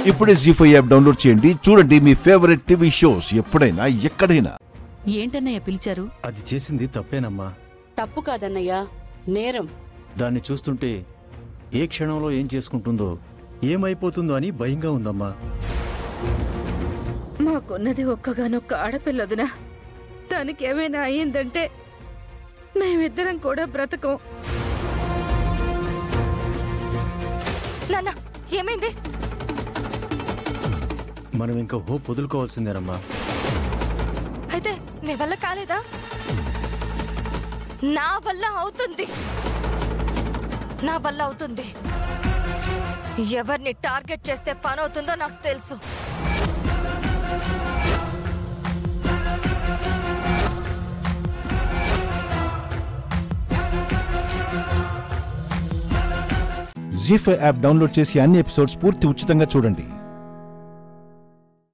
ఇప్పుడే G five app download చేయండి చూడండి మీ ఫేవరెట్ టీవీ షోస్ ఎప్పుడైనా ఎక్కడైనా ఏంటన్నయ్య పిలిచారు అది చేసింది తప్పేనమ్మా తప్పు కాదన్నయ్యా నేరం దాన్ని చూస్తుంటే ఏ క్షణంలో ఏం చేసుకుంటుందో ఏమైపోతుందో అని భయంగా ఉందమ్మా మాకున్నది ఒక్కగానొక్క ఆడపిల్లదునా దానికి ఏమైనా అయ్యిందంటే మేమిద్దరం కూడా బ్రతకం నాన్న ఏమైంది మనం ఇంకా హోప్ వదులుకోవాల్సిందేనమ్మా అయితే మీ వల్ల కాలేదా నా వల్ల అవుతుంది నా వల్ల అవుతుంది ఎవరిని టార్గెట్ చేస్తే పని అవుతుందో నాకు తెలుసు జీ ఫైవ్ యాప్ డౌన్లోడ్ చేసి అన్ని ఎపిసోడ్స్ పూర్తి ఉచితంగా చూడండి